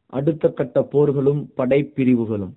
அடுத்த கட்ட போர்களும் படைப்பிரிவுகளும்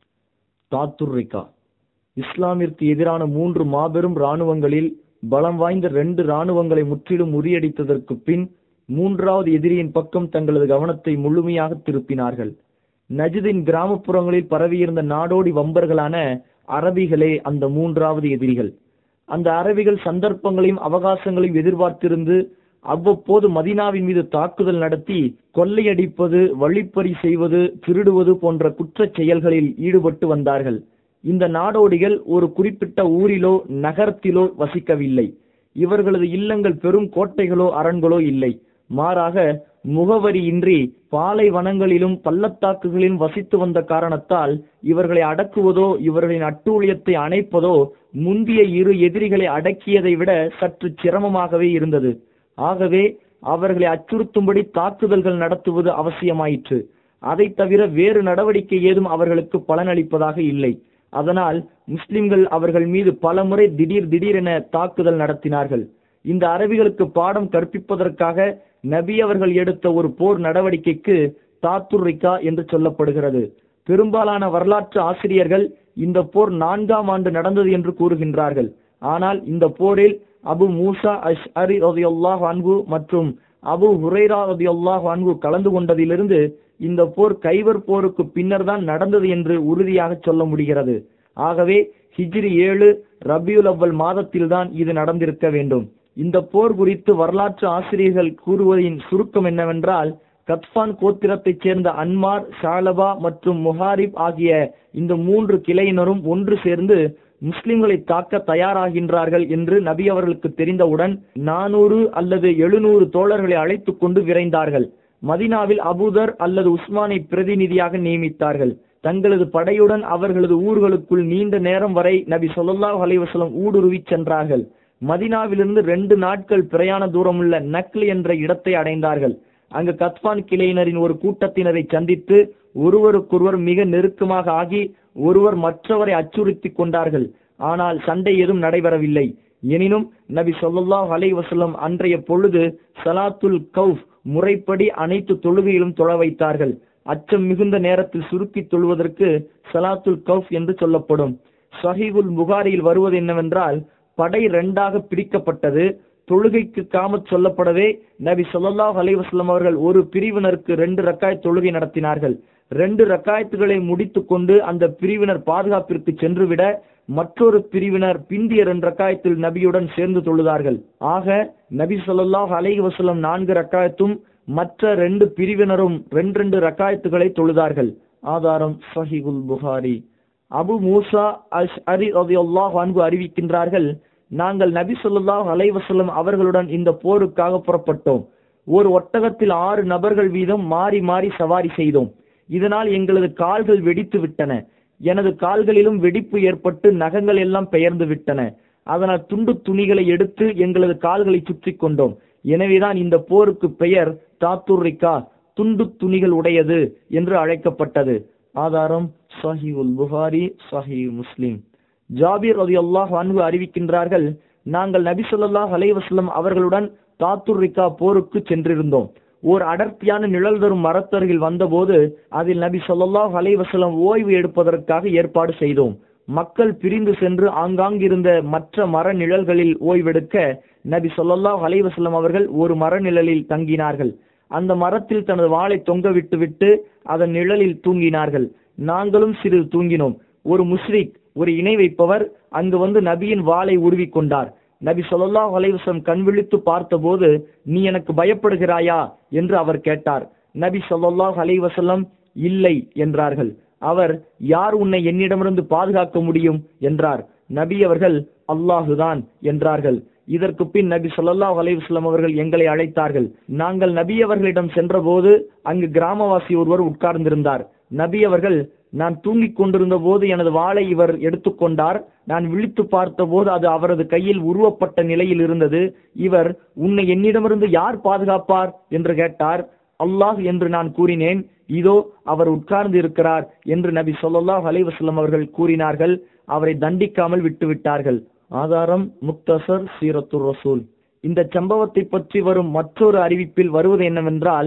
தாத்துர்ரிகா இஸ்லாமிற்கு எதிரான மூன்று மாபெரும் இராணுவங்களில் பலம் வாய்ந்த ரெண்டு இராணுவங்களை முற்றிலும் முறியடித்ததற்கு பின் மூன்றாவது எதிரியின் பக்கம் தங்களது கவனத்தை முழுமையாக திருப்பினார்கள் நஜிதின் கிராமப்புறங்களில் பரவியிருந்த நாடோடி வம்பர்களான அரபிகளே அந்த மூன்றாவது எதிரிகள் அந்த அரபிகள் சந்தர்ப்பங்களையும் அவகாசங்களையும் எதிர்பார்த்திருந்து அவ்வப்போது மதினாவின் மீது தாக்குதல் நடத்தி கொள்ளையடிப்பது வழிப்பறி செய்வது திருடுவது போன்ற குற்றச் செயல்களில் ஈடுபட்டு வந்தார்கள் இந்த நாடோடிகள் ஒரு குறிப்பிட்ட ஊரிலோ நகரத்திலோ வசிக்கவில்லை இவர்களது இல்லங்கள் பெரும் கோட்டைகளோ அரண்களோ இல்லை மாறாக முகவரியின்றி பாலைவனங்களிலும் பள்ளத்தாக்குகளிலும் வசித்து வந்த காரணத்தால் இவர்களை அடக்குவதோ இவர்களின் அட்டூழியத்தை அணைப்பதோ முந்திய இரு எதிரிகளை அடக்கியதை விட சற்று சிரமமாகவே இருந்தது ஆகவே அவர்களை அச்சுறுத்தும்படி தாக்குதல்கள் நடத்துவது அவசியமாயிற்று அதை தவிர வேறு நடவடிக்கை ஏதும் அவர்களுக்கு பலனளிப்பதாக இல்லை அதனால் முஸ்லிம்கள் அவர்கள் மீது பலமுறை திடீர் திடீரென தாக்குதல் நடத்தினார்கள் இந்த அரபிகளுக்கு பாடம் கற்பிப்பதற்காக நபி அவர்கள் எடுத்த ஒரு போர் நடவடிக்கைக்கு தாத்துர்ரிகா என்று சொல்லப்படுகிறது பெரும்பாலான வரலாற்று ஆசிரியர்கள் இந்த போர் நான்காம் ஆண்டு நடந்தது என்று கூறுகின்றார்கள் ஆனால் இந்த போரில் அபு மூசா அஷ் அரி ரதியுல்லாஹ் அன்கு மற்றும் அபு ஹுரைரா ரதியுல்லாஹ் அன்கு கலந்து கொண்டதிலிருந்து இந்த போர் கைவர் போருக்கு பின்னர் தான் நடந்தது என்று உறுதியாக சொல்ல முடிகிறது ஆகவே ஹிஜ்ரி ஏழு ரபியுல் அவ்வல் மாதத்தில்தான் இது நடந்திருக்க வேண்டும் இந்த போர் குறித்து வரலாற்று ஆசிரியர்கள் கூறுவதின் சுருக்கம் என்னவென்றால் கத்பான் கோத்திரத்தைச் சேர்ந்த அன்மார் ஷாலபா மற்றும் முஹாரிப் ஆகிய இந்த மூன்று கிளையினரும் ஒன்று சேர்ந்து முஸ்லிம்களை தாக்க தயாராகின்றார்கள் என்று நபி அவர்களுக்கு தெரிந்தவுடன் நானூறு அல்லது எழுநூறு தோழர்களை அழைத்துக் கொண்டு விரைந்தார்கள் மதினாவில் அபூதர் அல்லது உஸ்மானை பிரதிநிதியாக நியமித்தார்கள் தங்களது படையுடன் அவர்களது ஊர்களுக்குள் நீண்ட நேரம் வரை நபி சொல்லாஹ் அலைவசலம் ஊடுருவி சென்றார்கள் மதினாவிலிருந்து ரெண்டு நாட்கள் பிரயாண தூரமுள்ள நக்லி என்ற இடத்தை அடைந்தார்கள் அங்கு கத்பான் கிளையினரின் ஒரு கூட்டத்தினரை சந்தித்து ஒருவருக்கொருவர் மிக நெருக்கமாக ஆகி ஒருவர் மற்றவரை அச்சுறுத்தி கொண்டார்கள் ஆனால் சண்டை எதுவும் நடைபெறவில்லை எனினும் நபி சொல்லாஹ் அலை வசல்லம் அன்றைய பொழுது சலாத்துல் கவுஃப் முறைப்படி அனைத்து தொழுகையிலும் தொழ வைத்தார்கள் அச்சம் மிகுந்த நேரத்தில் சுருக்கி தொழுவதற்கு சலாத்துல் கவுஃப் என்று சொல்லப்படும் சஹீகுல் புகாரியில் வருவது என்னவென்றால் படை ரெண்டாக பிரிக்கப்பட்டது தொழுகைக்கு காமத் சொல்லப்படவே நபி சொல்லாஹ் அலைவாஸ்லம் அவர்கள் ஒரு பிரிவினருக்கு ரெண்டு ரக்காய் தொழுகை நடத்தினார்கள் ரெண்டு ரக்காயத்துகளை முடித்து கொண்டு அந்த பிரிவினர் பாதுகாப்பிற்கு சென்றுவிட மற்றொரு பிரிவினர் பிந்திய ரெண்டு ரக்காயத்தில் நபியுடன் சேர்ந்து தொழுதார்கள் ஆக நபி சொல்லாஹ் அலைஹி வசல்லம் நான்கு ரக்காயத்தும் மற்ற ரெண்டு பிரிவினரும் ரெண்டு ரெண்டு ரக்காயத்துகளை தொழுதார்கள் ஆதாரம் சஹிகுல் புகாரி அபு மூசா அஷ் அரி ரதியுல்லாஹ் அன்பு அறிவிக்கின்றார்கள் நாங்கள் நபி சொல்லாஹ் அலைவசல்லம் அவர்களுடன் இந்த போருக்காக புறப்பட்டோம் ஒரு ஒட்டகத்தில் ஆறு நபர்கள் வீதம் மாறி மாறி சவாரி செய்தோம் இதனால் எங்களது கால்கள் வெடித்து விட்டன எனது கால்களிலும் வெடிப்பு ஏற்பட்டு நகங்கள் எல்லாம் பெயர்ந்து விட்டன அதனால் துண்டு துணிகளை எடுத்து எங்களது கால்களை சுற்றி கொண்டோம் எனவேதான் இந்த போருக்கு பெயர் தாத்துர்ரிகா துண்டு துணிகள் உடையது என்று அழைக்கப்பட்டது ஆதாரம் சஹி உல் புகாரி சஹி முஸ்லிம் ஜாபீர் ரதி அல்லாஹ் அன்பு அறிவிக்கின்றார்கள் நாங்கள் நபி சொல்லாஹ் அலைவாஸ்லம் அவர்களுடன் தாத்துர்ரிகா போருக்கு சென்றிருந்தோம் ஓர் அடர்த்தியான நிழல் தரும் மரத்தருகில் வந்தபோது அதில் நபி சொல்லாஹ் அலைவாஸ்லம் ஓய்வு எடுப்பதற்காக ஏற்பாடு செய்தோம் மக்கள் பிரிந்து சென்று ஆங்காங்கிருந்த மற்ற மர நிழல்களில் ஓய்வெடுக்க நபி சொல்லாஹ் அலைவாஸ்லம் அவர்கள் ஒரு மர நிழலில் தங்கினார்கள் அந்த மரத்தில் தனது வாளை தொங்க விட்டு விட்டு அதன் நிழலில் தூங்கினார்கள் நாங்களும் சிறிது தூங்கினோம் ஒரு முஸ்ரிக் ஒரு இணை வைப்பவர் அங்கு வந்து நபியின் வாளை உருவி கொண்டார் நபி சொல்லாஹ் அலைவசம் கண் விழித்து பார்த்தபோது நீ எனக்கு பயப்படுகிறாயா என்று அவர் கேட்டார் நபி சொல்லாஹ் அலைவசல்லம் இல்லை என்றார்கள் அவர் யார் உன்னை என்னிடமிருந்து பாதுகாக்க முடியும் என்றார் நபி அவர்கள் அல்லாஹுதான் என்றார்கள் இதற்கு பின் நபி சொல்லாஹ் அலைவாஸ்லம் அவர்கள் எங்களை அழைத்தார்கள் நாங்கள் நபி அவர்களிடம் சென்றபோது அங்கு கிராமவாசி ஒருவர் உட்கார்ந்திருந்தார் நபி அவர்கள் நான் தூங்கிக் கொண்டிருந்த போது எனது வாளை இவர் எடுத்துக்கொண்டார் நான் விழித்து பார்த்த போது அது அவரது கையில் உருவப்பட்ட நிலையில் இருந்தது இவர் உன்னை என்னிடமிருந்து யார் பாதுகாப்பார் என்று கேட்டார் அல்லாஹ் என்று நான் கூறினேன் இதோ அவர் உட்கார்ந்து இருக்கிறார் என்று நபி சொல்லாஹ் அலைவாஸ்லம் அவர்கள் கூறினார்கள் அவரை தண்டிக்காமல் விட்டுவிட்டார்கள் ஆதாரம் முக்தசர் சீரத்துர் ரசூல் இந்த சம்பவத்தை பற்றி வரும் மற்றொரு அறிவிப்பில் வருவது என்னவென்றால்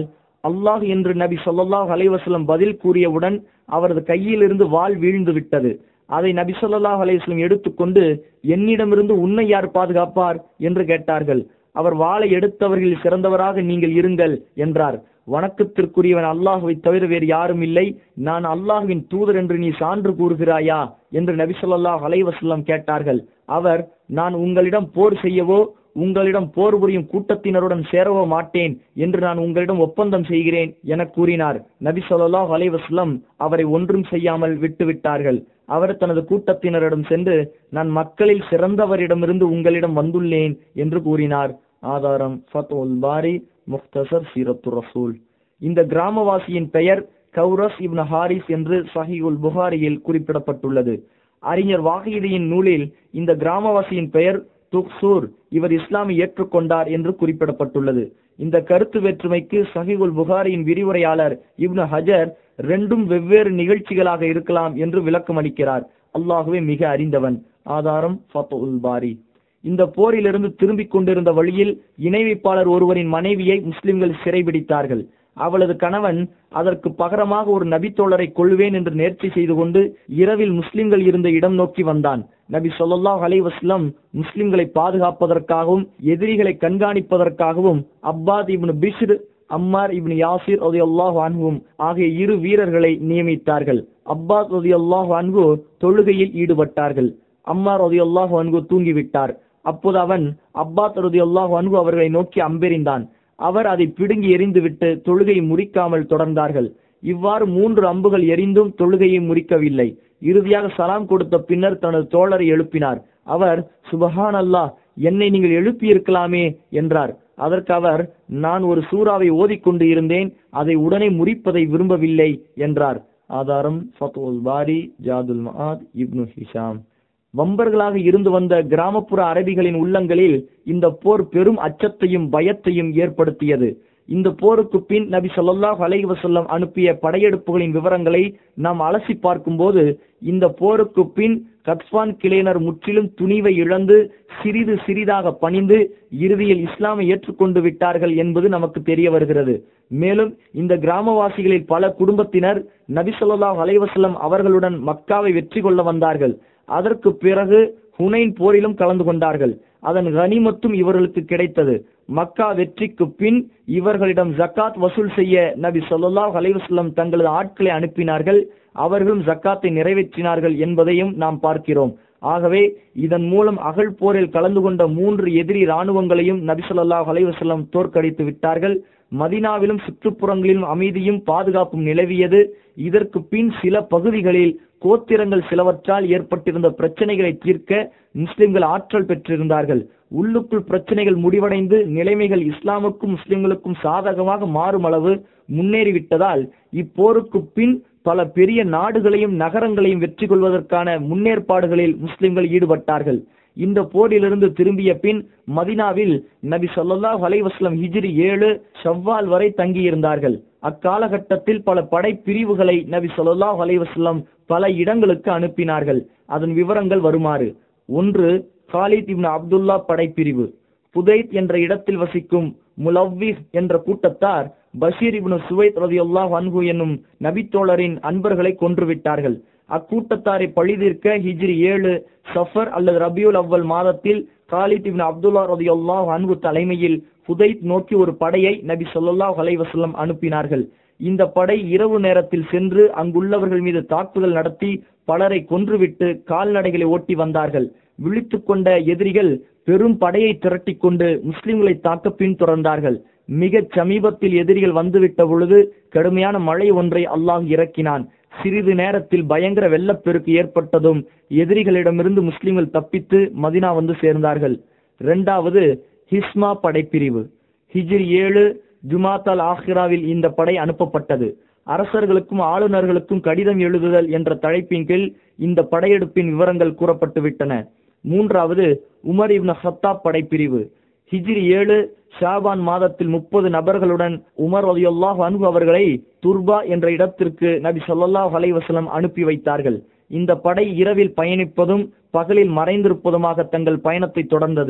அல்லாஹ் என்று நபி ஸல்லல்லாஹு அலைஹி வஸல்லம் பதில் கூறியவுடன் அவரது கையிலிருந்து வாள் வீழ்ந்து விட்டது அதை நபி ஸல்லல்லாஹு அலைஹி வஸல்லம் எடுத்துக்கொண்டு என்னிடமிருந்து உன்னை யார் பாதுகாப்பார் என்று கேட்டார்கள் அவர் வாளை எடுத்தவர்களில் சிறந்தவராக நீங்கள் இருங்கள் என்றார் வணக்கத்திற்குரியவன் அல்லாஹுவை தவிர வேறு யாரும் இல்லை நான் அல்லாஹுவின் தூதர் என்று நீ சான்று கூறுகிறாயா என்று நபி ஸல்லல்லாஹு அலைஹி வஸல்லம் கேட்டார்கள் அவர் நான் உங்களிடம் போர் செய்யவோ உங்களிடம் போர் புரியும் கூட்டத்தினருடன் சேரவோ மாட்டேன் என்று நான் உங்களிடம் ஒப்பந்தம் செய்கிறேன் என கூறினார் நபி ஸல்லல்லாஹு அலைஹி வஸல்லம் அவரை ஒன்றும் செய்யாமல் விட்டுவிட்டார்கள் அவர் தனது கூட்டத்தினரிடம் சென்று நான் மக்களில் சிறந்தவரிடமிருந்து உங்களிடம் வந்துள்ளேன் என்று கூறினார் ஆதாரம் ஃபத்உல் பாரி முக்தசர் சீரத்து ரசூல் இந்த கிராமவாசியின் பெயர் கௌரஸ் இப்னு ஹாரிஸ் என்று சஹீகுல் புகாரியில் குறிப்பிடப்பட்டுள்ளது அறிஞர் வாகிதியின் நூலில் இந்த கிராமவாசியின் பெயர் துக்சூர் இவர் இஸ்லாமை ஏற்றுக்கொண்டார் என்று குறிப்பிடப்பட்டுள்ளது இந்த கருத்து வேற்றுமைக்கு சஹிகுல் புகாரியின் விரிவுரையாளர் இப்னு ஹஜர் ரெண்டும் வெவ்வேறு நிகழ்ச்சிகளாக இருக்கலாம் என்று விளக்கம் அளிக்கிறார் அல்லாஹுவே மிக அறிந்தவன் ஆதாரம் ஃபத்துல் பாரி இந்த போரிலிருந்து திரும்பிக் கொண்டிருந்த வழியில் இணை வைப்பாளர் ஒருவரின் மனைவியை முஸ்லிம்கள் சிறைபிடித்தார்கள் அவளது கணவன் அதற்கு பகரமாக ஒரு நபித்தோழரை கொள்வேன் என்று நேர்ச்சி செய்து கொண்டு இரவில் முஸ்லிம்கள் இருந்த இடம் நோக்கி வந்தான் நபி ஸல்லல்லாஹு அலைஹி வஸல்லம் முஸ்லிம்களை பாதுகாப்பதற்காகவும் எதிரிகளை கண்காணிப்பதற்காகவும் அப்பாத் இப்னு பிஷ்ர் அம்மார் இப்னு யாசிர் ரலியல்லாஹு அன்ஹும் ஆகிய இரு வீரர்களை நியமித்தார்கள் அப்பாஸ் ரலியல்லாஹு அன்ஹு தொழுகையில் ஈடுபட்டார்கள் அம்மார் ரலியல்லாஹு அன்ஹு தூங்கிவிட்டார் அப்போது அவன் அப்பாஸ் ரலியல்லாஹு அன்ஹு அவர்களை நோக்கி அம்பெறிந்தான் அவர் அதை பிடுங்கி எறிந்துவிட்டு தொழுகை முறிக்காமல் தொடர்ந்தார்கள் இவ்வாறு மூன்று அம்புகள் எரிந்தும் தொழுகையை முறிக்கவில்லை இறுதியாக சலாம் கொடுத்த பின்னர் தனது தோழரை எழுப்பினார் அவர் சுபஹான் அல்லாஹ் என்னை நீங்கள் எழுப்பி இருக்கலாமே என்றார் அதற்கு அவர் நான் ஒரு சூறாவை ஓதிக்கொண்டு இருந்தேன் அதை உடனே முறிப்பதை விரும்பவில்லை என்றார் ஆதாரம் ஃபத்துல் பாரி ஜாதுல் மஆத் இப்னு ஹிஷாம் வம்பர்களாக இருந்து வந்த கிராமப்புற அரபிகளின் உள்ளங்களில் இந்த போர் பெரும் அச்சத்தையும் பயத்தையும் ஏற்படுத்தியது இந்த போருக்கு பின் நபி ஸல்லல்லாஹு அலைஹி வஸல்லம் அனுப்பிய படையெடுப்புகளின் விவரங்களை நாம் அலசி பார்க்கும்போது இந்த போருக்கு பின் கத்வான் கிளையினர் முற்றிலும் துணிவை இழந்து சிறிது சிறிதாக பணிந்து இறுதியில் இஸ்லாமை ஏற்றுக்கொண்டு விட்டார்கள் என்பது நமக்கு தெரிய வருகிறது மேலும் இந்த கிராமவாசிகளில் பல குடும்பத்தினர் நபி ஸல்லல்லாஹு அலைஹி வஸல்லம் அவர்களுடன் மக்காவை வெற்றி கொள்ள வந்தார்கள் அதற்கு பிறகு ஹுனைன் போரிலும் கலந்து கொண்டார்கள் அதன் கனிமத்தும் இவர்களுக்கு கிடைத்தது மக்கா வெற்றிக்கு பின் இவர்களிடம் ஜக்காத் வசூல் செய்ய நபி ஸல்லல்லாஹு அலைஹி வஸல்லம் தங்களது ஆட்களை அனுப்பினார்கள் அவர்களும் ஜக்காத்தை நிறைவேற்றினார்கள் என்பதையும் நாம் பார்க்கிறோம் ஆகவே இதன் மூலம் அகழ் போரில் கலந்து கொண்ட மூன்று எதிரி இராணுவங்களையும் நபி ஸல்லல்லாஹு அலைஹி வஸல்லம் தோற்கடித்து விட்டார்கள் மதினாவிலும் சுற்றுப்புறங்களிலும் அமைதியும் பாதுகாப்பும் நிலவியது இதற்கு பின் சில பகுதிகளில் கோத்திரங்கள் சிலவற்றால் ஏற்பட்டிருந்த பிரச்சனைகளை தீர்க்க முஸ்லிம்கள் ஆற்றல் பெற்றிருந்தார்கள் உள்ளுக்குள் பிரச்சனைகள் முடிவடைந்து நிலைமைகள் இஸ்லாமுக்கும் முஸ்லிம்களுக்கும் சாதகமாக மாறும் அளவு முன்னேறிவிட்டதால் இப்போருக்கு பின் பல பெரிய நாடுகளையும் நகரங்களையும் வெற்றி கொள்வதற்கான முன்னேற்பாடுகளில் முஸ்லிம்கள் ஈடுபட்டார்கள் இந்த போரிலிருந்து திரும்பிய பின் மதினாவில் நபி ஸல்லல்லாஹு அலைஹி வஸல்லம் ஹிஜ்ரி ஏழு ஷவ்வால் வரை தங்கியிருந்தார்கள் அக்காலகட்டத்தில் பல படை பிரிவுகளை நபி ஸல்லல்லாஹு அலைஹி வஸல்லம் பல இடங்களுக்கு அனுப்பினார்கள் அதன் விவரங்கள் வருமாறு ஒன்று காலித் இப்னு அப்துல்லா படைப்பிரிவு புதைத் என்ற இடத்தில் வசிக்கும் முலவ்விஹ் என்ற கூட்டத்தார் பஷீர் இப்னு சுவைத் ரலியல்லாஹு அன்ஹு என்னும் நபித்தோழரின் அன்பர்களை கொன்றுவிட்டார்கள் அக்கூட்டத்தாரை பழிதீர்க்க ஹிஜ்ரி ஏழு சஃபர் அல்லது ரபியுல் அவ்வல் மாதத்தில் காலித் இப்னு அப்துல்லா ரலியல்லாஹு அன்ஹு தலைமையில் புதைத் நோக்கி ஒரு படையை நபி ஸல்லல்லாஹு அலைஹி வஸல்லம் அனுப்பினார்கள் இந்த படை இரவு நேரத்தில் சென்று அங்குள்ளவர்கள் மீது தாக்குதல் நடத்தி பலரை கொன்றுவிட்டு கால்நடைகளை ஓட்டி வந்தார்கள் விழித்துக் கொண்ட எதிரிகள் பெரும் படையை திரட்டிக் கொண்டு முஸ்லிம்களை தாக்க பின்தொடர்ந்தார்கள் மிகச் சமீபத்தில் எதிரிகள் வந்துவிட்ட பொழுது கடுமையான மழை ஒன்றை அல்லாஹ் இறக்கினான் சிறிது நேரத்தில் பயங்கர வெள்ளப்பெருக்கு ஏற்பட்டதும் எதிரிகளிடமிருந்து முஸ்லிம்கள் தப்பித்து மதினா வந்து சேர்ந்தார்கள் இரண்டாவது ஹிஸ்மா படைப்பிரிவு ஹிஜ்ரி ஏழு ஜுமாத்தல் ஆஹிராவில் இந்த படை அனுப்பப்பட்டது அரசர்களுக்கும் ஆளுநர்களுக்கும் கடிதம் எழுதுதல் என்ற தலைப்பின் கீழ் இந்த படையெடுப்பின் விவரங்கள் கூறப்பட்டு விட்டன மூன்றாவது உமர் இப்னு ஹத்தாப் படைப்பிரிவு ஹிஜ்ரி ஏழு ஷாபான் மாதத்தில் முப்பது நபர்களுடன் உமர் ரலியல்லாஹு அன்ஹு அவர்களை துர்பா என்ற இடத்திற்கு நபி ஸல்லல்லாஹு அலைஹி வஸல்லம் அனுப்பி வைத்தார்கள் இந்த படை இரவில் பயணிப்பதும் பகலில் மறைந்திருப்பதுமாக தங்கள் பயணத்தை தொடர்ந்தது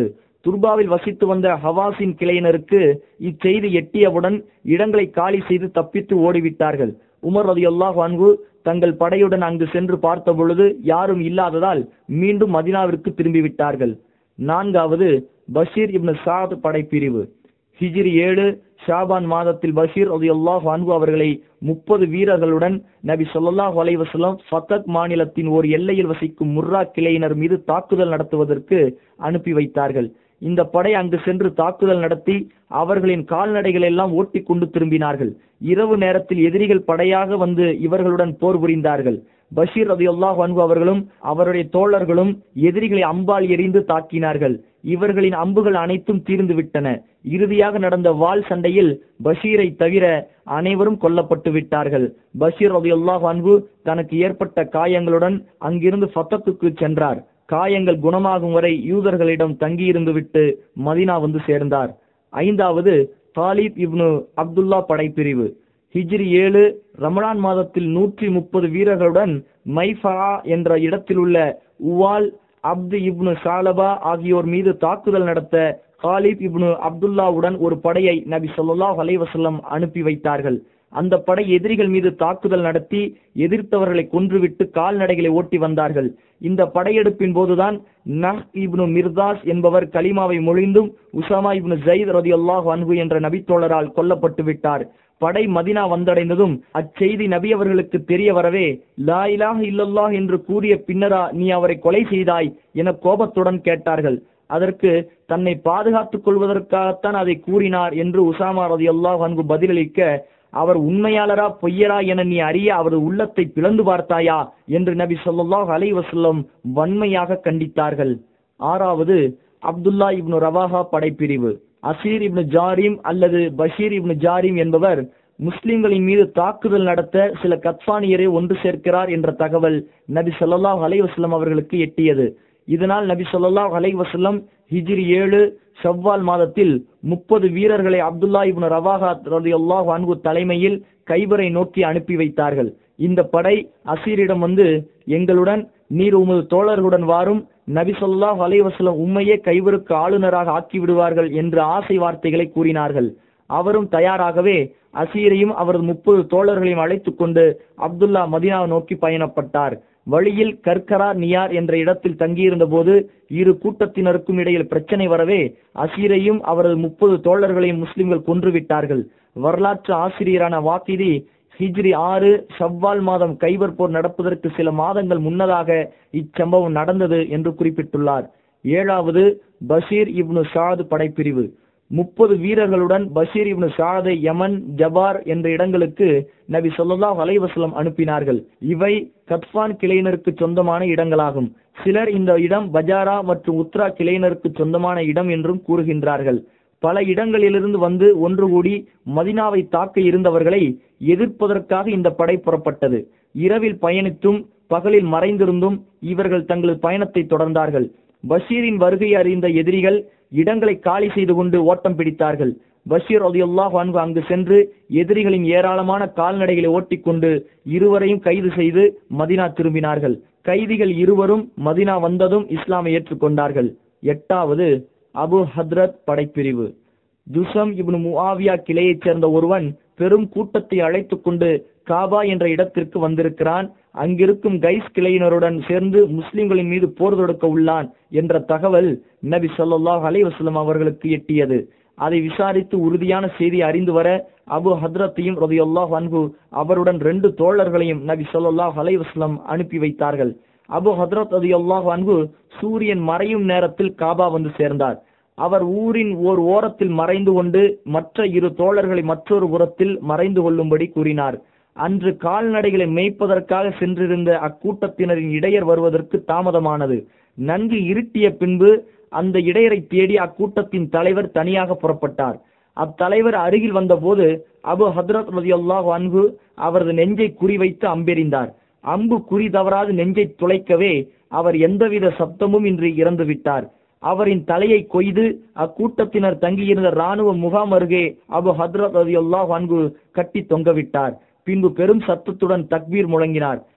துர்பாவில் வசித்து வந்த ஹவாஸின் கிளையினருக்கு இச்செய்தி எட்டியவுடன் இடங்களை காலி செய்து தப்பித்து ஓடிவிட்டார்கள் உமர் ரதியுல்லாஹ் அன்கு தங்கள் படையுடன் அங்கு சென்று பார்த்த பொழுது யாரும் இல்லாததால் மீண்டும் மதினாவிற்கு திரும்பிவிட்டார்கள் நான்காவது பஷீர் இப்னு சாத் படைப்பிரிவு ஹிஜ்ரி ஏழு ஷாபான் மாதத்தில் பஷீர் ரதியுல்லாஹ் அன்கு அவர்களை முப்பது வீரர்களுடன் நபி ஸல்லல்லாஹு அலைஹி வஸல்லம் ஃபத்தக் மாநிலத்தின் ஒரு எல்லையில் வசிக்கும் முர்ரா கிளையினர் மீது தாக்குதல் நடத்துவதற்கு அனுப்பி வைத்தார்கள் இந்த படை அங்கு சென்று தாக்குதல் நடத்தி அவர்களின் கால்நடைகள் எல்லாம் ஓட்டி கொண்டு திரும்பினார்கள் இரவு நேரத்தில் எதிரிகள் படையாக வந்து இவர்களுடன் போர் புரிந்தார்கள் பஷீர் ரதியுல்லாஹ் அன்கு அவர்களும் அவருடைய தோழர்களும் எதிரிகளை அம்பால் எறிந்து தாக்கினார்கள் இவர்களின் அம்புகள் அனைத்தும் தீர்ந்து விட்டன இறுதியாக நடந்த வாள் சண்டையில் பஷீரை தவிர அனைவரும் கொல்லப்பட்டு விட்டார்கள் பஷீர் ரதியுல்லாஹ் அன்கு தனக்கு ஏற்பட்ட காயங்களுடன் அங்கிருந்து ஃபத்தத்துக்கு சென்றார் காயங்கள் குணமாகும் வரை யூதர்களிடம் தங்கியிருந்து விட்டு மதினா வந்து சேர்ந்தார் ஐந்தாவது தாலிப் இப்னு அப்துல்லா படைப்பிரிவு ஹிஜ்ரி ஏழு ரமலான் மாதத்தில் நூற்றி முப்பது வீரர்களுடன் மைஃபா என்ற இடத்தில் உள்ள உவால் அப்து இப்னு சாலபா ஆகியோர் மீது தாக்குதல் நடத்த காலிப் இப்னு அப்துல்லாவுடன் ஒரு படையை நபி ஸல்லல்லாஹு அலைஹி வஸல்லம் அனுப்பி வைத்தார்கள் அந்த படை எதிரிகள் மீது தாக்குதல் நடத்தி எதிர்த்தவர்களை கொன்றுவிட்டு கால்நடைகளை ஓட்டி வந்தார்கள் இந்த படையெடுப்பின் போதுதான் நஹ் இப்னு மிர்தாஸ் என்பவர் கலிமாவை மொழிந்தும் உசாமா இப்னு ஜயித் ரதியுல்லாஹு அன்ஹு என்ற நபித்தோழரால் கொல்லப்பட்டு விட்டார் படை மதினா வந்தடைந்ததும் அச்செய்தி நபி அவர்களுக்கு தெரிய வரவே லா இலாஹ இல்லல்லாஹ் என்று கூறிய பின்னரா நீ அவரை கொலை செய்தாய் என கோபத்துடன் கேட்டார்கள் அதற்கு தன்னை பாதுகாத்துக் கொள்வதற்காகத்தான் அதை கூறினார் என்று உசாமா ரதியுல்லாஹு அன்ஹு பதிலளிக்க அவர் உண்மையாளரா பொய்யரா என நீ அறிய அவரது உள்ளத்தை பிளந்து பார்த்தாயா என்று நபி ஸல்லல்லாஹு அலைஹி வஸல்லம் வன்மையாக கண்டித்தார்கள் ஆறாவது அப்துல்லா இப்னு ரவாஹா படைப்பிரிவு அசீர் இப்னு ஜாரிம் அல்லது பஷீர் இப்னு ஜாரிம் என்பவர் முஸ்லிம்களின் மீது தாக்குதல் நடத்த சில கத்பானியரை ஒன்று சேர்க்கிறார் என்ற தகவல் நபி ஸல்லல்லாஹு அலைஹி வஸல்லம் அவர்களுக்கு எட்டியது இதனால் நபி ஸல்லல்லாஹு அலைஹி வஸல்லம் ஹிஜ்ரி ஏழு ஷவ்வால் மாதத்தில் முப்பது வீரர்களை அப்துல்லா இப்னு ரவாஹா ரலியல்லாஹு அன்ஹு தலைமையில் கைபரை நோக்கி அனுப்பி வைத்தார்கள் இந்த படை அசீரிடம் வந்து எங்களுடன் நீர் உமது தோழர்களுடன் வாரும் நபி ஸல்லல்லாஹு அலைஹி வஸல்லம் உம்மையே கைவருக்கு ஆளுநராக ஆக்கி விடுவார்கள் என்று ஆசை வார்த்தைகளை கூறினார்கள் அவரும் தயாராகவே அசீரையும் அவரது முப்பது தோழர்களையும் அழைத்துக் கொண்டு அப்துல்லா மதினா நோக்கி பயணப்பட்டார் வழியில் கர்கரா நியார் என்ற இடத்தில் தங்கியிருந்த போது இரு கூட்டத்தினருக்கும் இடையில் பிரச்சனை வரவே அசீரையும் அவரது முப்பது தோழர்களையும் முஸ்லிம்கள் கொன்றுவிட்டார்கள் வரலாற்று ஆசிரியரான வாக்கிதி ஹிஜ்ரி ஆறு ஷவ்வால் மாதம் கைபர் போர் நடப்பதற்கு சில மாதங்கள் முன்னதாக இச்சம்பவம் நடந்தது என்று குறிப்பிட்டுள்ளார் ஏழாவது பஷீர் இப்னு ஷாத் படைப்பிரிவு முப்பது வீரர்களுடன் பஷீர் இப்னு ஷாதை யமன் ஜபார் என்ற இடங்களுக்கு நபி ஸல்லல்லாஹு அலைஹி வஸல்லம் அனுப்பினார்கள் இவை கத்பான் கிளையினருக்கு சொந்தமான இடங்களாகும் சிலர் இந்த இடம் பஜாரா மற்றும் உத்ரா கிளையினருக்கு சொந்தமான இடம் என்றும் கூறுகின்றார்கள் பல இடங்களிலிருந்து வந்து ஒன்று கூடி மதினாவை தாக்க இருந்தவர்களை எதிர்ப்பதற்காக இந்த படை புறப்பட்டது இரவில் பயணித்தும் பகலில் மறைந்திருந்தும் இவர்கள் தங்களது பயணத்தை தொடர்ந்தார்கள் பஷீரின் வருகையை அறிந்த எதிரிகள் இடங்களை காலி செய்து கொண்டு ஓட்டம் பிடித்தார்கள் பஷீர் ரலியல்லாஹு அன்ஹு அங்கு சென்று எதிரிகளின் ஏராளமான கால்நடைகளை ஓட்டிக்கொண்டு இருவரையும் கைது செய்து மதினா திரும்பினார்கள் கைதிகள் இருவரும் மதினா வந்ததும் இஸ்லாமை ஏற்றுக்கொண்டார்கள் எட்டாவது அபு ஹத்ரத் படைப்பிரிவு ஜுசம் இப்னு முஆவியா கிளையைச் சேர்ந்த ஒருவன் பெரும் கூட்டத்தை அழைத்துக் கொண்டு காபா என்ற இடத்திற்கு வந்திருக்கிறான் அங்கிருக்கும் கைஸ் கிளையினருடன் சேர்ந்து முஸ்லிம்களின் மீது போர் தொடுக்க உள்ளான் என்ற தகவல் நபி ஸல்லல்லாஹு அலைஹி வஸல்லம் அவர்களுக்கு எட்டியது அதை விசாரித்து உறுதியான செய்தி அறிந்து வர அபு ஹத்ரத்தையும் ரலியல்லாஹு அன்ஹு அவருடன் ரெண்டு தோழர்களையும் நபி ஸல்லல்லாஹு அலைஹி வஸல்லம் அனுப்பி வைத்தார்கள் அபு ஹத்ரத் ரலியல்லாஹு அன்ஹு சூரியன் மறையும் நேரத்தில் காபா வந்து சேர்ந்தார் அவர் ஊரின் ஓர் ஓரத்தில் மறைந்து கொண்டு மற்ற இரு தோழர்களை மற்றொரு புறத்தில் மறைந்து கொள்ளும்படி கூறினார் அன்று கால்நடைகளை மேய்ப்பதற்காக சென்றிருந்த அக்கூட்டத்தினரின் இடையர் வருவதற்கு தாமதமானது நன்கு இருட்டிய பின்பு அந்த இடையரை தேடி அக்கூட்டத்தின் தலைவர் தனியாக புறப்பட்டார் அத்தலைவர் அருகில் வந்தபோது அபு ஹத்ரத் ரலியல்லாஹு அன்ஹு அவரது நெஞ்சை குறிவைத்து அம்பெறிந்தார் அம்பு குறி தவறாது நெஞ்சை துளைக்கவே அவர் எந்தவித சப்தமும் இன்றி இறந்து விட்டார் அவரின் தலையை கொய்து அக்கூட்டத்தினர் தங்கியிருந்த ராணுவ முகாம் அருகே அபு ஹத்ரத் ரலியல்லாஹு அன்ஹு கட்டி தொங்கவிட்டார் பின்பு பெரும் சத்தத்துடன் தக்பீர் முழங்கினார்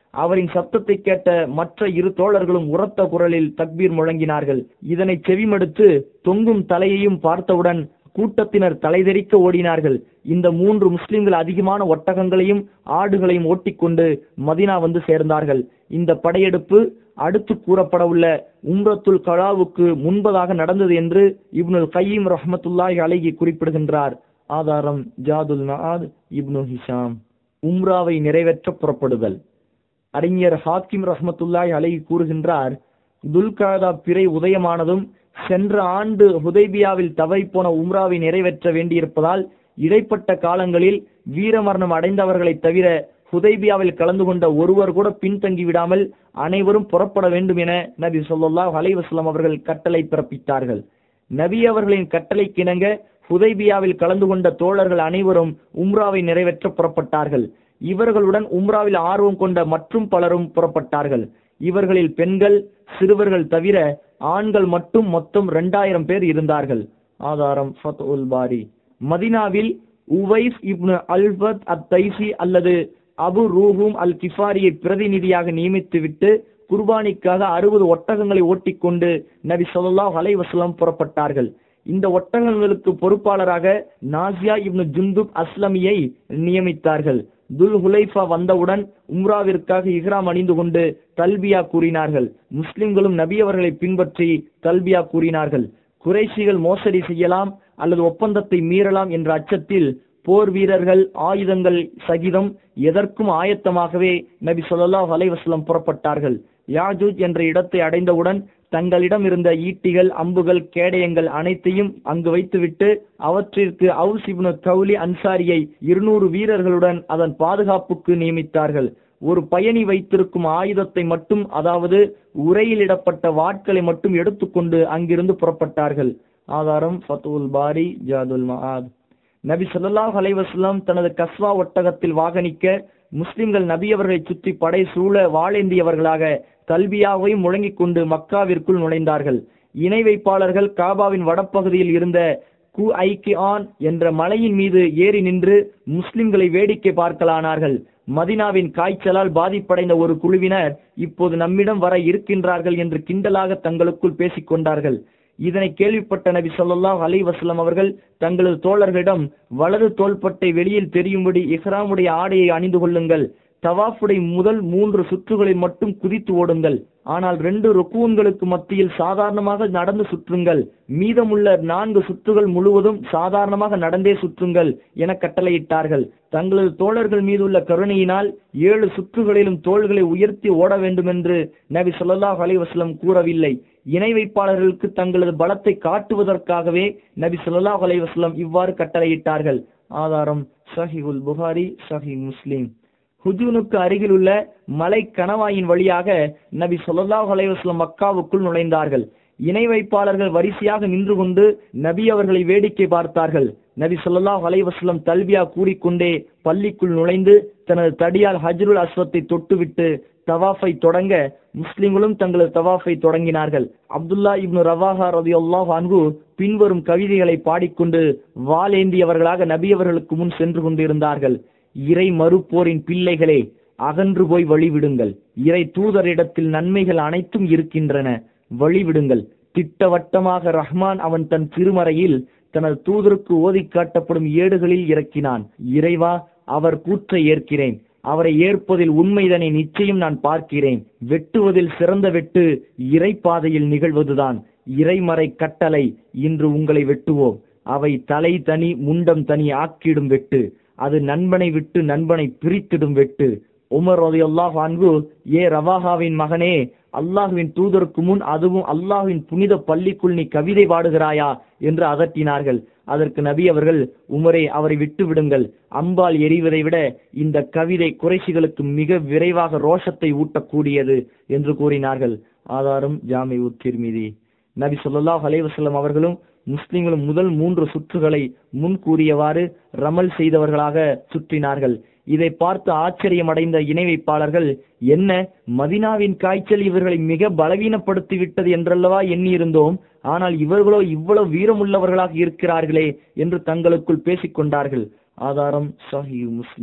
அவரின் சத்தத்தை கேட்ட மற்ற இரு தோழர்களும் உரத்த குரலில் தக்பீர் முழங்கினார்கள் இதனை செவிமடுத்து தொங்கும் தலையையும் பார்த்தவுடன் கூட்டத்தினர் தலைதெறிக்க ஓடினார்கள் இந்த மூன்று முஸ்லிம்கள் அதிகமான ஒட்டகங்களையும் ஆடுகளையும் ஓட்டிக்கொண்டு மதினா வந்து சேர்ந்தார்கள் இந்த படையெடுப்பு அடுத்து கூறப்பட உள்ள உம்ரத்துல் கலாவுக்கு முன்பதாக நடந்தது என்று இப்னுல் கையீம் ரஹமத்துல்லாஹி அலைஹி குறிப்பிடுகின்றார் ஆதாரம் ஜாதுல் மஆத் இப்னு ஹிஷாம் உம்ராவை நிறைவேற்ற புறப்படுதல் அறிஞர் ஹாக்கிம் ரஹமத்துல்லாஹி அலைஹி கூறுகின்றார் துல்காதா பிறை உதயமானதும் சென்ற ஆண்டு ஹுதைபியாவில் தவறி போன உம்ராவை நிறைவேற்ற வேண்டியிருப்பதால் இடைப்பட்ட காலங்களில் வீரமரணம் அடைந்தவர்களை தவிர ஹுதைபியாவில் கலந்து கொண்ட ஒருவர் கூட பின்தங்கி விடாமல் அனைவரும் புறப்பட வேண்டும் என நபி சொல்லாஹ் அலைவாஸ்லாம் அவர்கள் கட்டளை பிறப்பித்தார்கள் நபி அவர்களின் கட்டளைக்கிணங்க ஹுதைபியாவில் கலந்து கொண்ட தோழர்கள் அனைவரும் உம்ராவை நிறைவேற்ற புறப்பட்டார்கள் இவர்களுடன் உம்ராவில் ஆர்வம் கொண்ட மற்றும் பலரும் புறப்பட்டார்கள் இவர்களில் பெண்கள் சிறுவர்கள் தவிர ஆண்கள் மட்டும் மொத்தம் இரண்டாயிரம் பேர் இருந்தார்கள் ஆதாரம் ஃபத்உல் பாரி மதினாவில் உவைஸ் இப்னு அல்பத் அத் தைசி அல்லது அபு ரூஹும் அல் கிஃபாரியை பிரதிநிதியாக நியமித்துவிட்டு குர்பானிக்காக அறுபது ஒட்டகங்களை ஓட்டிக்கொண்டு நபி சொல்லாஹ் அலைவசலம் புறப்பட்டார்கள் இந்த ஒட்டகங்களுக்கு பொறுப்பாளராக நாசியா இப்னு ஜுந்துப் அஸ்லமியை நியமித்தார்கள் துல் ஹுலைஃபா வந்தவுடன் உம்ராவிற்காக இஹ்ராம் அணிந்து கொண்டு தல்பியா கூறினார்கள் முஸ்லிம்களும் நபி அவர்களை பின்பற்றி தல்பியா கூறினார்கள் குறைஷிகள் மோசடி செய்யலாம் அல்லது ஒப்பந்தத்தை மீறலாம் என்ற அச்சத்தில் போர் வீரர்கள் ஆயுதங்கள் சகிதம் எதற்கும் ஆயத்தமாகவே நபி சொல்லாஹ் அலைவாஸ்லம் புறப்பட்டார்கள் யாஜூஜ் என்ற இடத்தை அடைந்தவுடன் தங்களிடம் இருந்த ஈட்டிகள் அம்புகள் கேடயங்கள் அனைத்தையும் அங்கு வைத்துவிட்டு அவற்றிற்கு அவுஸ் இப்னு கவுலி அன்சாரியை இருநூறு வீரர்களுடன் அதன் பாதுகாப்புக்கு நியமித்தார்கள் ஒரு பயணி வைத்திருக்கும் ஆயுதத்தை மட்டும் அதாவது உரையிலிடப்பட்ட வாட்களை மட்டும் எடுத்துக்கொண்டு அங்கிருந்து புறப்பட்டார்கள் ஆதாரம் ஃபத்துல் பாரி ஜாதுல் மஆத் நபி ஸல்லல்லாஹு அலைஹி வஸல்லம் தனது கஸ்வா ஒட்டகத்தில் வாகனிக்க முஸ்லிம்கள் நபி அவர்களை சுற்றி படை சூழ வாளேந்தியவர்களாக தல்பியாவையும் முழங்கிக் கொண்டு மக்காவிற்குள் நுழைந்தார்கள் இணை வைப்பாளர்கள் காபாவின் வடப்பகுதியில் இருந்த கு ஐக்கியான் என்ற மலையின் மீது ஏறி நின்று முஸ்லிம்களை வேடிக்கை பார்க்கலானார்கள் மதினாவின் காய்ச்சலால் பாதிப்படைந்த ஒரு குழுவினர் இப்போது நம்மிடம் வர இருக்கின்றார்கள் என்று கிண்டலாக தங்களுக்குள் பேசிக் கொண்டார்கள் இதனை கேள்விப்பட்ட நபி ஸல்லல்லாஹு அலைஹி வஸல்லம் அவர்கள் தங்களது தோழர்களிடம் வலது தோள்பட்டை வெளியில் தெரியும்படி இஹ்ராமுடைய ஆடையை அணிந்து கொள்ளுங்கள் தவாஃபுடைய முதல் மூன்று சுற்றுகளில் மட்டும் குதித்து ஓடுங்கள் ஆனால் ரெண்டு ருக்கூன்களுக்கு மத்தியில் சாதாரணமாக நடந்து சுற்றுங்கள் மீதமுள்ள நான்கு சுற்றுகள் முழுவதும் சாதாரணமாக நடந்தே சுற்றுங்கள் என கட்டளையிட்டார்கள் தங்களது தோழர்கள் மீதுள்ள கருணையினால் ஏழு சுற்றுகளிலும் தோள்களை உயர்த்தி ஓட வேண்டும் என்று நபி ஸல்லல்லாஹு அலைஹி வஸல்லம் கூறவில்லை இணை வைப்பாளர்களுக்கு தங்களது பலத்தை காட்டுவதற்காகவே நபி ஸல்லல்லாஹு அலைஹி வஸல்லம் இவ்வாறு கட்டளையிட்டார்கள் ஆதாரம் சஹிஹுல் புகாரி சஹி முஸ்லிம் ஹுஜூனுக்கு அருகில் உள்ள மலை கணவாயின் வழியாக நபி ஸல்லல்லாஹு அலைஹி வஸல்லம் மக்காவுக்குள் நுழைந்தார்கள் இணை வைப்பாளர்கள் வரிசையாக நின்று கொண்டு நபி அவர்களை வேடிக்கை பார்த்தார்கள் நபி ஸல்லல்லாஹு அலைஹி வஸல்லம் தல்பியா கூறிக்கொண்டே பள்ளிக்குள் நுழைந்து தனது தடியால் ஹஜ்ருல் அஸ்வத்தை தொட்டுவிட்டு தவாஃபை தொடங்க முஸ்லிம்களும் தங்களது தவாஃபை தொடங்கினார்கள் அப்துல்லா இப்னு ரவாஹா ரலியல்லாஹு அன்ஹு பின்வரும் கவிதைகளை பாடிக்கொண்டு வாளேந்தியவர்களாக நபி அவர்களுக்கு முன் சென்று கொண்டிருந்தார்கள் இறை மறுப்போரின் பிள்ளைகளே அகன்று போய் வழிவிடுங்கள் இறை தூதரிடத்தில் நன்மைகள் அனைத்தும் இருக்கின்றன வழிவிடுங்கள் திட்டவட்டமாக ரஹ்மான் அவன் தன் திருமறையில் தனது தூதருக்கு ஓதி காட்டப்படும் ஏடுகளில் இறக்கினான் இறைவா அவர் கூற்றை ஏற்கிறேன் அவரை ஏற்பதில் உண்மைதனை நிச்சயம் நான் பார்க்கிறேன் வெட்டுவதில் சிறந்த வெட்டு இறை பாதையில் நிகழ்வதுதான் இறைமறை கட்டளை இன்று உங்களை வெட்டுவோம் அவை தலை தனி முண்டம் தனி ஆக்கிடும் வெட்டு அது நண்பனை விட்டு நண்பனை பிரித்திடும் வெட்டு உமர் ரலியல்லாஹு அன்ஹு ஏ ரவாஹாவின் மகனே அல்லாஹுவின் தூதருக்கு முன் அதுவும் அல்லாஹுவின் புனித பள்ளிக்குள் நீ கவிதை பாடுகிறாயா என்று அதட்டினார்கள் அதற்கு நபி அவர்கள் உமரே அவரை விட்டு விடுங்கள் அம்பால் எரிவதை விட இந்த கவிதை குறைசிகளுக்கு மிக விரைவாக ரோஷத்தை ஊட்டக்கூடியது என்று கூறினார்கள் ஆதாரம் ஜாமி உத்திர்மிதி நபி ஸல்லல்லாஹு அலைஹி வஸல்லம் அவர்களும் முஸ்லிம்களும் முதல் மூன்று சுற்றுகளை முன் கூறியவாறு ரமல் செய்தவர்களாக சுற்றினார்கள் இதை பார்த்து ஆச்சரியமடைந்த இணை வைப்பாளர்கள் என்ன மதினாவின் காய்ச்சல் இவர்களை மிக பலவீனப்படுத்தி விட்டது என்றல்லவா எண்ணியிருந்தோம் ஆனால் இவர்களோ இவ்வளவு வீரமுள்ளவர்களாக இருக்கிறார்களே என்று தங்களுக்குள் பேசிக் கொண்டார்கள் ஆதாரம் சஹி முஸ்லிம்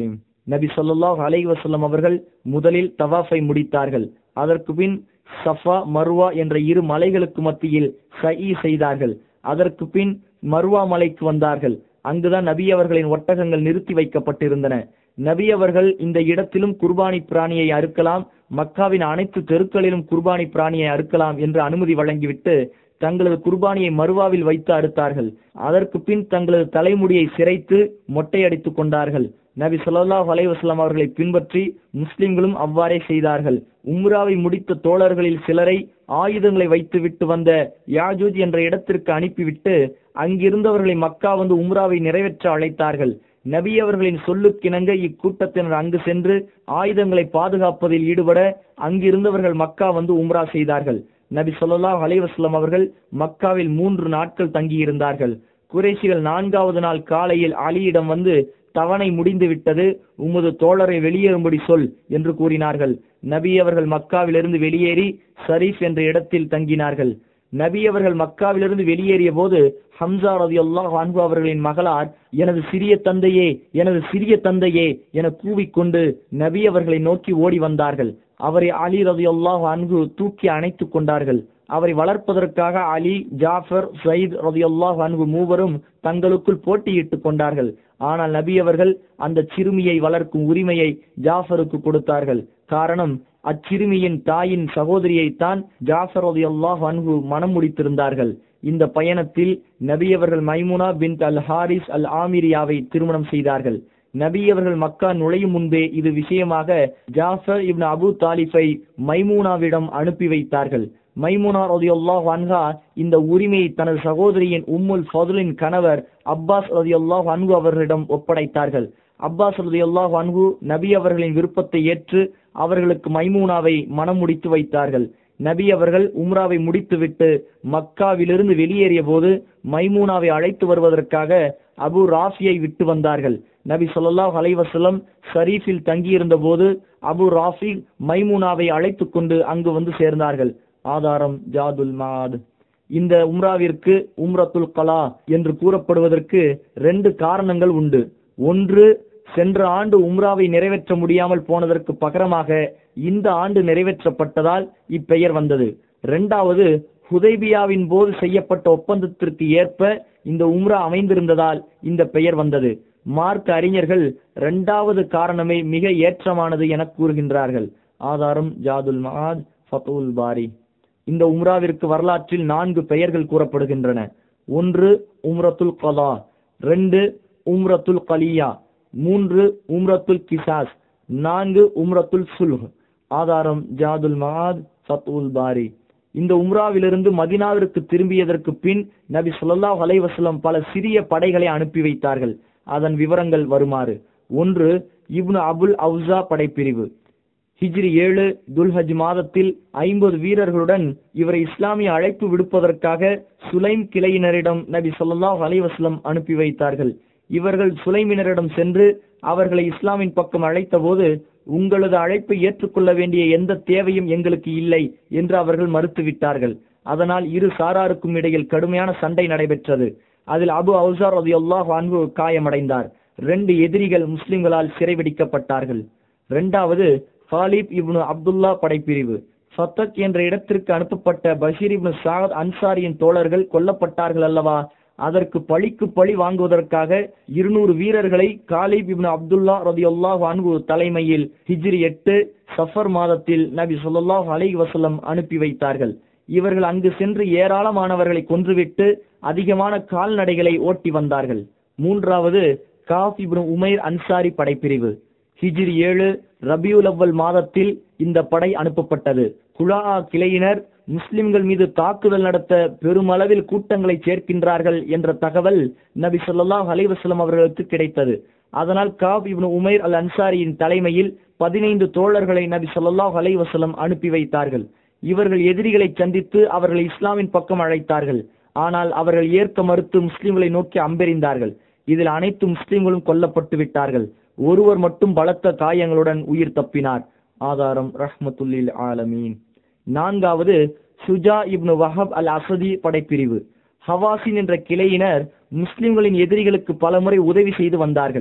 நபி ஸல்லல்லாஹு அலைஹி வஸல்லம் அவர்கள் முதலில் தவாஃபை முடித்தார்கள் அதற்கு பின் சஃபா மர்வா என்ற இரு மலைகளுக்கு மத்தியில் சயி செய்தார்கள் அதற்கு பின் மர்வா மலைக்கு வந்தார்கள் அங்குதான் நபி அவர்களின் ஒட்டகங்கள் நிறுத்தி வைக்கப்பட்டிருந்தன நபி அவர்கள் இந்த இடத்திலும் குர்பானி பிராணியை அறுக்கலாம் மக்காவின் அனைத்து தெருக்களிலும் குர்பானி பிராணியை அறுக்கலாம் என்று அனுமதி வழங்கிவிட்டு தங்களது குர்பானியை மருவாவில் வைத்து அறுத்தார்கள் அதற்கு பின் தங்களது தலைமுடியை சிரைத்து மொட்டையடித்துக் கொண்டார்கள் நபி ஸல்லல்லாஹு அலைஹி வஸல்லம் அவர்களை பின்பற்றி முஸ்லிம்களும் அவ்வாறே செய்தார்கள் உம்ராவை முடித்த தோழர்களில் சிலரை ஆயுதங்களை வைத்துவிட்டு வந்த யாஜூஜ் என்ற இடத்திற்கு அனுப்பிவிட்டு அங்கிருந்தவர்களை மக்கா வந்து உம்ராவை நிறைவேற்ற அழைத்தார்கள் நபி அவர்களின் சொல்லுக்கிணங்க இக்கூட்டத்தினர் அங்கு சென்று ஆயுதங்களை பாதுகாப்பதில் ஈடுபட அங்கிருந்தவர்கள் மக்கா வந்து உம்ரா செய்தார்கள் நபி ஸல்லல்லாஹு அலைஹி வஸல்லம் அவர்கள் மக்காவில் மூன்று நாட்கள் தங்கியிருந்தார்கள் குறைஷிகள் நான்காவது நாள் காலையில் அலியிடம் வந்து தவணை முடிந்து விட்டது உமது தோழரை வெளியேறும்படி சொல் என்று கூறினார்கள் நபி அவர்கள் மக்காவிலிருந்து வெளியேறி ஷரீஃப் என்ற இடத்தில் தங்கினார்கள் நபி அவர்கள் மக்காவிலிருந்து வெளியேறிய போது ஹம்சா ரதியுல்லாஹ் அன்ஹு அவர்களின் மகளார் எனது சிறிய தந்தையே எனது சிறிய தந்தையே என கூவிக்கொண்டு நபி அவர்களை நோக்கி ஓடி வந்தார்கள் அவரை அலி ரதியுல்லாஹ் அன்ஹு தூக்கி அணைத்துக் கொண்டார்கள் அவரை வளர்ப்பதற்காக அலி ஜாஃபர் சயித் ரதியுல்லாஹ் அன்ஹு மூவரும் தங்களுக்குள் போட்டியிட்டுக் கொண்டார்கள் ஆனால் நபி அவர்கள் அந்த சிறுமியை வளர்க்கும் உரிமையை ஜாஃபருக்கு கொடுத்தார்கள் காரணம் அச்சிறுமியின் தாயின் சகோதரியைத்தான் ஜாஃபர் ரலியல்லாஹு அன்ஹு மனம் முடித்திருந்தார்கள் இந்த பயணத்தில் நபி அவர்கள் மைமுனா பின் அல் ஹாரிஸ் அல் ஆமிரியாவை திருமணம் செய்தார்கள் நபி அவர்கள் மக்கா நுழையும் முன்பே இது விஷயமாக ஜாஃபர் இப்னு அபு தாலிஃபை மைமூனாவிடம் அனுப்பி வைத்தார்கள் மைமுனா ரதியுல்லாஹ் அன்ஹா இந்த உரிமையை தனது சகோதரியின் உம்முல் ஃபதுலின் கணவர் அப்பாஸ் ரதியுல்லாஹ் அன்ஹு அவர்களிடம் ஒப்படைத்தார்கள் அப்பாஸ் ரதியுல்லாஹ் அன்ஹு நபி அவர்களின் விருப்பத்தை ஏற்று அவர்களுக்கு மைமூனாவை மனம் முடித்து வைத்தார்கள் நபி அவர்கள் உம்ராவை முடித்துவிட்டு மக்காவிலிருந்து வெளியேறிய போது மைமூனாவை அழைத்து வருவதற்காக அபு ராஃபியை விட்டு வந்தார்கள் நபி ஸல்லல்லாஹு அலைஹி வஸல்லம் ஷரீஃபில் தங்கியிருந்த போது அபு ராஃபி மைமூனாவை அழைத்து கொண்டு அங்கு வந்து சேர்ந்தார்கள் ஆதாரம் ஜாதுல் மாத் இந்த உம்ராவிற்கு உம்ரத்துல் கலா என்று கூறப்படுவதற்கு ரெண்டு காரணங்கள் உண்டு ஒன்று சென்ற ஆண்டு உம்ராவை நிறைவேற்ற முடியாமல் போனதற்கு பகரமாக இந்த ஆண்டு நிறைவேற்றப்பட்டதால் இப்பெயர் வந்தது இரண்டாவது ஹுதைபியாவின் போது செய்யப்பட்ட ஒப்பந்தத்திற்கு ஏற்ப இந்த உம்ரா அமைந்திருந்ததால் இந்த பெயர் வந்தது மார்க் அறிஞர்கள் இரண்டாவது காரணமே மிக ஏற்றமானது என கூறுகின்றார்கள் ஆதாரம் ஜாதுல் மஹாத் ஃபத்துல் பாரி இந்த உம்ராவிற்கு வரலாற்றில் நான்கு பெயர்கள் கூறப்படுகின்றன ஒன்று உம்ரத்துல் கலா ரெண்டு உம்ரத்துல் கலியா மூன்று உம்ரத்துல் கிசாஸ் நான்கு உம்ரத்துல் சுல்ஹ் ஆதாரம் ஜாதுல் மஹாத் ஃபத்துல் பாரி இந்த உம்ராவிலிருந்து மதினாவிற்கு திரும்பியதற்கு பின் நபி ஸல்லல்லாஹு அலைஹி வஸல்லம் பல சிறிய படைகளை அனுப்பி வைத்தார்கள் அதன் விவரங்கள் வருமாறு ஒன்று இப்னு அபுல் அவுசா படைப்பிரிவு ஹிஜ்ரி ஏழு துல்ஹஜ் மாதத்தில் ஐம்பது வீரர்களுடன் இவரை இஸ்லாமிய அழைப்பு விடுப்பதற்காக சுலைம் கிளையினரிடம் நபி ஸல்லல்லாஹு அலைஹி வஸல்லம் அனுப்பி வைத்தார்கள் இவர்கள் சுலைமினரிடம் சென்று அவர்களை இஸ்லாமின் பக்கம் அழைத்தபோது உங்களது அழைப்பை ஏற்றுக்கொள்ள வேண்டிய எந்த தேவையும் எங்களுக்கு இல்லை என்று அவர்கள் மறுத்துவிட்டார்கள் அதனால் இரு சாராருக்கும் இடையில் கடுமையான சண்டை நடைபெற்றது அதில் அபு அவுசார் ரலியல்லாஹு அன்ஹு காயமடைந்தார் ரெண்டு எதிரிகள் முஸ்லிம்களால் சிறைபிடிக்கப்பட்டார்கள் இரண்டாவது ஹாலிப் இப்னு அப்துல்லா படைப்பிரிவு ஃபத்தக் என்ற இடத்திற்கு அனுப்பப்பட்ட பஷீர் இப்னு சாத் அன்சாரியின் தோழர்கள் கொல்லப்பட்டார்கள் அல்லவா அதற்கு பழிக்கு பழி வாங்குவதற்காக இருநூறு வீரர்களை காலிப் இப்னு அப்துல்லா ரதியுல்லாஹு அன்ஹு தலைமையில் ஹிஜ்ரி எட்டு சஃபர் மாதத்தில் நபி ஸல்லல்லாஹு அலைஹி வஸல்லம் அனுப்பி வைத்தார்கள் இவர்கள் அங்கு சென்று ஏராளமானவர்களை கொன்றுவிட்டு அதிகமான கால்நடைகளை ஓட்டி வந்தார்கள் மூன்றாவது காஃப் இப்னு உமைர் அன்சாரி படைப்பிரிவு ஹிஜ்ரி ஏழு ரபியுல் அவ்வல் மாதத்தில் இந்த படை அனுப்பப்பட்டது குலா கிளையினர் முஸ்லிம்கள் மீது தாக்குதல் நடத்த பெருமளவில் கூட்டங்களை சேர்க்கின்றார்கள் என்ற தகவல் நபி ஸல்லல்லாஹு அலைஹி வஸல்லம் அவர்களுக்கு கிடைத்தது அதனால் காப் இப்னு உமைர் அல் அன்சாரியின் தலைமையில் பதினைந்து தோழர்களை நபி ஸல்லல்லாஹு அலைஹி வஸல்லம் அனுப்பி வைத்தார்கள் இவர்கள் எதிரிகளை சந்தித்து அவர்களை இஸ்லாமின் பக்கம் அழைத்தார்கள் ஆனால் அவர்கள் ஏற்க மறுத்து முஸ்லிம்களை நோக்கி அம்பெறிந்தார்கள் இதில் அனைத்து முஸ்லிம்களும் கொல்லப்பட்டு விட்டார்கள் ஒருவர் மட்டும் பலத்த காயங்களுடன் உயிர் தப்பினார் ஆதாரம் ரஹ்மத்துல்லில் ஆலமீன் நான்காவது சுஜா இப்னு வஹப் அல் அசதி படைப்பிரிவு ஹவாசின் என்ற கிளையினர் முஸ்லிம்களின் எதிரிகளுக்கு பலமுறை உதவி செய்து வந்தார்கள்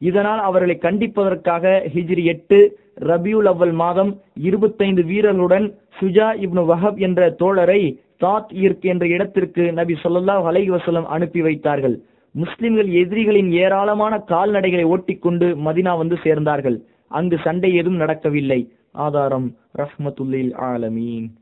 இதனால் அவர்களை கண்டிப்பதற்காக ஹிஜ்ரி எட்டு ரபியுல் அவ்வல் மாதம் இருபத்தைந்து வீரர்களுடன் சுஜா இப்னு வஹப் என்ற தோழரை தாத் இர்க் என்ற இடத்திற்கு நபி ஸல்லல்லாஹு அலைஹி வஸல்லம் அனுப்பி வைத்தார்கள் முஸ்லிம்கள் எதிரிகளின் ஏராளமான கால்நடைகளை ஓட்டிக்கொண்டு மதினா வந்து சேர்ந்தார்கள் அங்கு சண்டை ஏதும் நடக்கவில்லை ஆதாரம் ரஹ்மத்துல்லில் ஆலமீன்